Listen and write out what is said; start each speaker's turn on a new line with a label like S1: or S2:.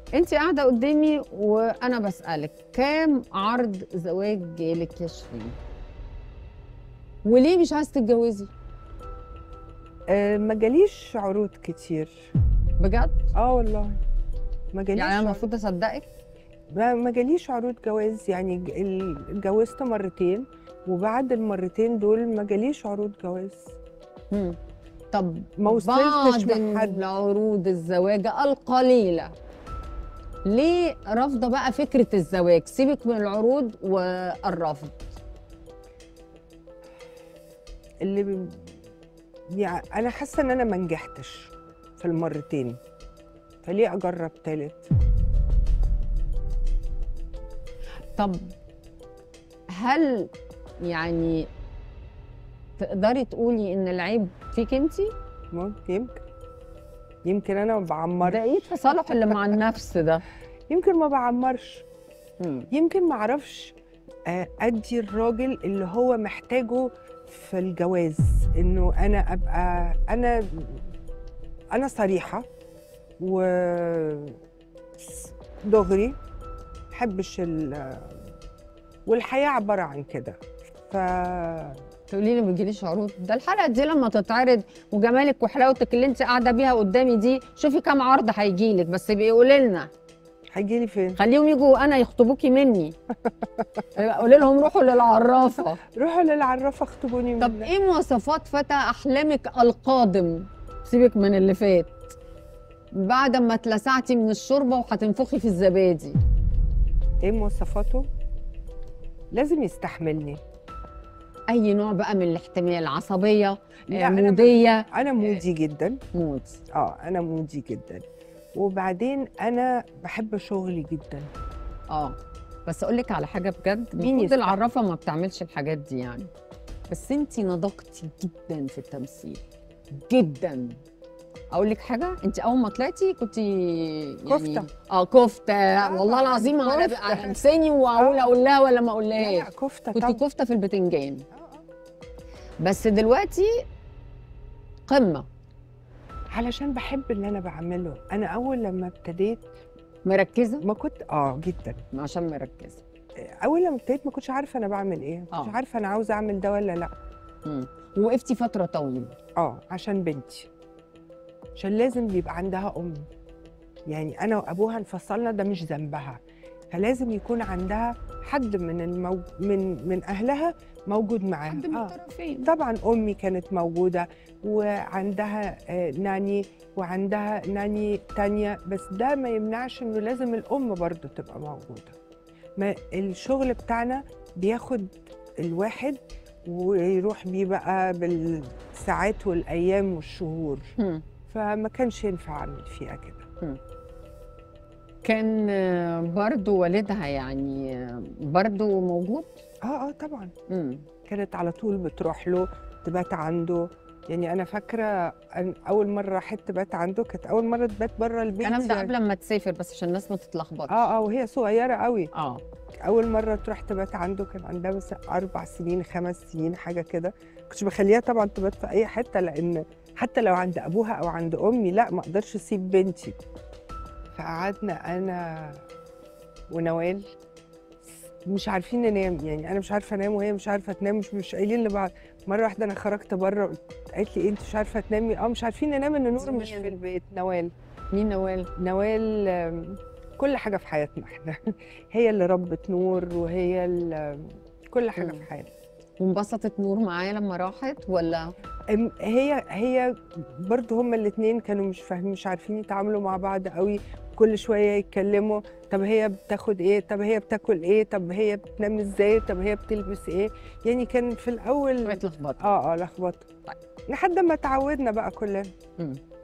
S1: انت قاعده قدامي وانا بسالك كام عرض زواج جالك يا شيرين وليه مش عايزه تتجوزي
S2: آه ما جاليش عروض كتير
S1: بجد
S2: اه والله ما جاليش
S1: يعني انا
S2: عروض-
S1: المفروض اصدقك
S2: ما ما جاليش عروض جواز يعني ج- ال- اتجوزت مرتين وبعد المرتين دول ما جاليش عروض جواز
S1: مم. طب
S2: ما وصلتش
S1: بعض
S2: لحد
S1: العروض الزواج القليله ليه رافضه بقى فكره الزواج سيبك من العروض والرفض
S2: اللي ب- يعني انا حاسه ان انا ما نجحتش في المرتين فليه اجرب تالت
S1: طب هل يعني تقدري تقولي ان العيب فيك انت
S2: ممكن يمكن يمكن انا ما بعمرش
S1: ده ايه التصالح اللي مع النفس ده
S2: يمكن ما بعمرش
S1: مم.
S2: يمكن ما اعرفش آه، ادي الراجل اللي هو محتاجه في الجواز انه انا ابقى انا انا صريحه و دغري محبش ال والحياه عباره عن كده ف
S1: تقولي لي ما بيجيليش عروض ده الحلقه دي لما تتعرض وجمالك وحلاوتك اللي انت قاعده بيها قدامي دي شوفي كام عرض هيجي لك بس بيقولي لنا
S2: هيجي لي فين
S1: خليهم يجوا انا يخطبوكي مني قولي لهم روحوا للعرافه
S2: روحوا للعرافه اخطبوني من
S1: طب ايه مواصفات فتى احلامك القادم سيبك من اللي فات بعد ما اتلسعتي من الشوربه وهتنفخي في الزبادي
S2: ايه مواصفاته لازم يستحملني
S1: اي نوع بقى من الاحتمال عصبيه
S2: لا،
S1: آه،
S2: أنا ب-
S1: موديه
S2: انا مودي جدا
S1: مود
S2: اه انا مودي جدا وبعدين انا بحب شغلي جدا
S1: اه بس اقول لك على حاجه بجد
S2: مين
S1: المفروض
S2: يستحق؟
S1: العرافه ما بتعملش الحاجات دي يعني بس انت نضجتي جدا في التمثيل جدا اقول لك حاجه انت اول ما طلعتي كنت يعني
S2: كفتة.
S1: اه كفته والله العظيم على
S2: كفتة.
S1: على لساني واقول
S2: آه.
S1: اقول لها ولا ما
S2: لا
S1: اقولهاش
S2: كفته
S1: كنت
S2: طبعا
S1: كفته في البتنجان
S2: آه، آه.
S1: بس دلوقتي قمه
S2: علشان بحب اللي انا بعمله انا اول لما ابتديت
S1: مركزه
S2: ما كنت اه جدا
S1: عشان مركزه
S2: اول لما ابتديت ما كنتش عارفه انا بعمل ايه ما كنتش
S1: آه.
S2: عارفه انا عاوزه اعمل ده ولا لا
S1: مم. وقفتي فتره طويله
S2: اه عشان بنتي عشان لازم بيبقى عندها ام يعني انا وابوها انفصلنا ده مش ذنبها فلازم يكون عندها حد من المو... من من اهلها موجود معاها
S1: حد من
S2: آه.
S1: الطرفين
S2: طبعا امي كانت موجوده وعندها آه، ناني وعندها ناني تانية بس ده ما يمنعش انه لازم الام برضو تبقى موجوده ما الشغل بتاعنا بياخد الواحد ويروح بيه بقى بالساعات والايام والشهور
S1: مم.
S2: فما كانش ينفع اعمل فيها كده
S1: كان آه، برضو والدها يعني آه، برضو موجود
S2: اه اه طبعا
S1: مم.
S2: كانت على طول بتروح له تبات عنده يعني انا فاكره أن اول مره راحت تبات عنده كانت اول مره تبات بره البيت
S1: الكلام ده
S2: يعني.
S1: قبل ما تسافر بس عشان الناس ما تتلخبطش
S2: اه اه وهي صغيره قوي
S1: اه
S2: اول مره تروح تبات عنده كان عندها بس اربع سنين خمس سنين حاجه كده كنتش بخليها طبعا تبات في اي حته لان حتى لو عند ابوها او عند امي لا ما اقدرش اسيب بنتي فقعدنا انا ونوال مش عارفين ننام يعني انا مش عارفه انام وهي مش عارفه تنام مش مش قايلين لبعض مره واحده انا خرجت بره قالت لي إيه انت مش عارفه تنامي اه مش عارفين ننام ان نور مش
S1: مين؟
S2: في البيت نوال
S1: مين نوال
S2: نوال آم، كل حاجة في حياتنا احنا هي اللي ربت نور وهي اللي كل حاجة
S1: مم.
S2: في حياتنا
S1: وانبسطت نور معايا لما راحت ولا
S2: أم- هي هي برضو هما الاتنين كانوا مش فاهمين مش عارفين يتعاملوا مع بعض قوي كل شوية يتكلموا طب هي بتاخد ايه طب هي بتاكل ايه طب هي بتنام ازاي طب هي بتلبس ايه يعني كان في الأول
S1: شويه لخبطه
S2: اه اه لخبطة
S1: طيب.
S2: لحد ما اتعودنا بقى كلنا
S1: مم.